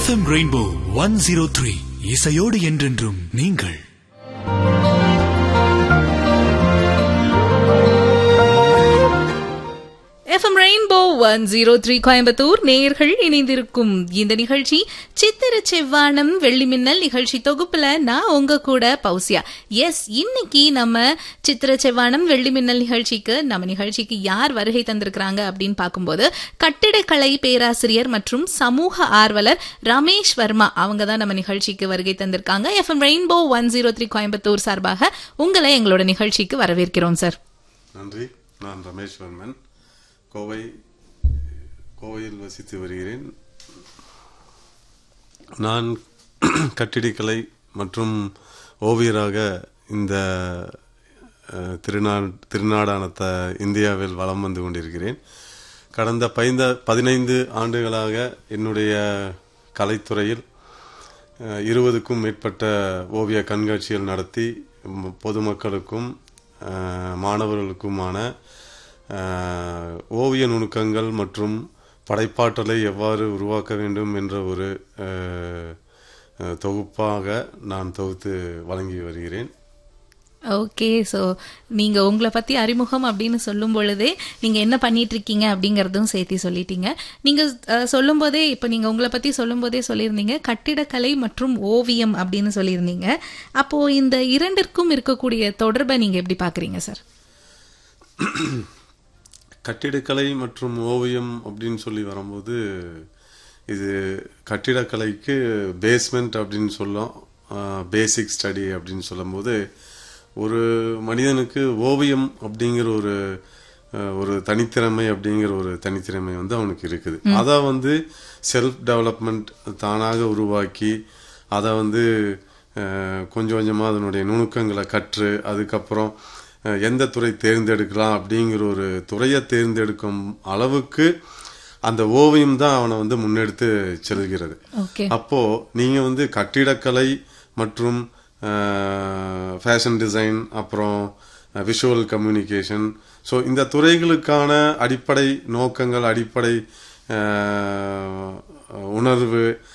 FM Rainbow one zero three இசையோடு என்றென்றும் நீங்கள் FM Rainbow one zero three Coimbatore நேயர்கள் இணைந்திருக்கும் இந்த நிகழ்ச்சி சித்திர செவ்வானம் வெள்ளி மின்னல் நிகழ்ச்சி தொகுப்புல நான் உங்க கூட பௌசியா எஸ் இன்னைக்கு நம்ம சித்திர செவ்வானம் வெள்ளி மின்னல் நிகழ்ச்சிக்கு நம்ம நிகழ்ச்சிக்கு யார் வருகை தந்திருக்கிறாங்க அப்படின்னு பார்க்கும்போது கட்டிடக்கலை பேராசிரியர் மற்றும் சமூக ஆர்வலர் ரமேஷ் வர்மா அவங்க தான் நம்ம நிகழ்ச்சிக்கு வருகை தந்திருக்காங்க FM Rainbow one zero three Coimbatore சார்பாக உங்களை எங்களோட நிகழ்ச்சிக்கு வரவேற்கிறோம் சார் நன்றி நான் ரமேஷ் வர்மன் கோவை கோவையில் வசித்து வருகிறேன் நான் கட்டிடக்கலை மற்றும் ஓவியராக இந்த அஹ், திருநா திருநாடான த இந்தியாவில் வலம் வந்து கொண்டிருக்கிறேன் கடந்த பைந்த பதினைந்து ஆண்டுகளாக என்னுடைய கலைத்துறையில் அஹ், இருபதுக்கும் மேற்பட்ட ஓவிய கண்காட்சிகள் நடத்தி ம், பொதுமக்களுக்கும் அஹ், மாணவர்களுக்குமான அஹ், ஓவிய நுணுக்கங்கள் மற்றும் படைப்பாற்றலை எவ்வாறு உருவாக்க வேண்டும் என்ற ஒரு அஹ், அஹ், தொகுப்பாக நான் தொகுத்து வழங்கி வருகிறேன் ஓகே ஸோ நீங்க உங்களை பத்தி அறிமுகம் அப்படின்னு சொல்லும் பொழுதே நீங்க என்ன பண்ணிட்டு இருக்கீங்க அப்படிங்கறதும் சேர்த்து சொல்லிட்டீங்க நீங்க அஹ், சொல்லும் போதே இப்ப நீங்க உங்களை பத்தி சொல்லும் போதே சொல்லியிருந்தீங்க கட்டிடக்கலை மற்றும் ஓவியம் அப்படின்னு சொல்லியிருந்தீங்க அப்போ இந்த இரண்டிற்கும் இருக்கக்கூடிய தொடர்பை நீங்க எப்படி பாக்குறீங்க சார் கட்டிடக்கலை மற்றும் ஓவியம் அப்படின்னு சொல்லி வரும்போது இது கட்டிடக்கலைக்கு பேஸ்மெண்ட் அப்படின்னு சொல்லும் பேசிக் ஸ்டடி அப்படின்னு சொல்லும்போது ஒரு மனிதனுக்கு ஓவியம் அப்படிங்கிற ஒரு அஹ், ஒரு தனித்திறமை அப்படிங்கிற ஒரு தனித்திறமை வந்து அவனுக்கு இருக்குது அதை வந்து செல்ஃப் டெவலப்மெண்ட் தானாக உருவாக்கி அதை வந்து அஹ், கொஞ்சம் கொஞ்சமாக அதனுடைய நுணுக்கங்களை கற்று அதுக்கப்புறம் அஹ், எந்த துறை தேர்ந்தெடுக்கலாம் அப்படிங்கிற ஒரு துறையை தேர்ந்தெடுக்கும் அளவுக்கு அந்த ஓவியம் தான் அவனை வந்து முன்னெடுத்து செல்கிறது ஓகே அப்போ நீங்க வந்து கட்டிடக்கலை மற்றும் ஃபேஷன் டிசைன் அப்புறம் விஷுவல் கம்யூனிகேஷன் ஸோ இந்த துறைகளுக்கான அடிப்படை நோக்கங்கள் அடிப்படை அஹ், உணர்வு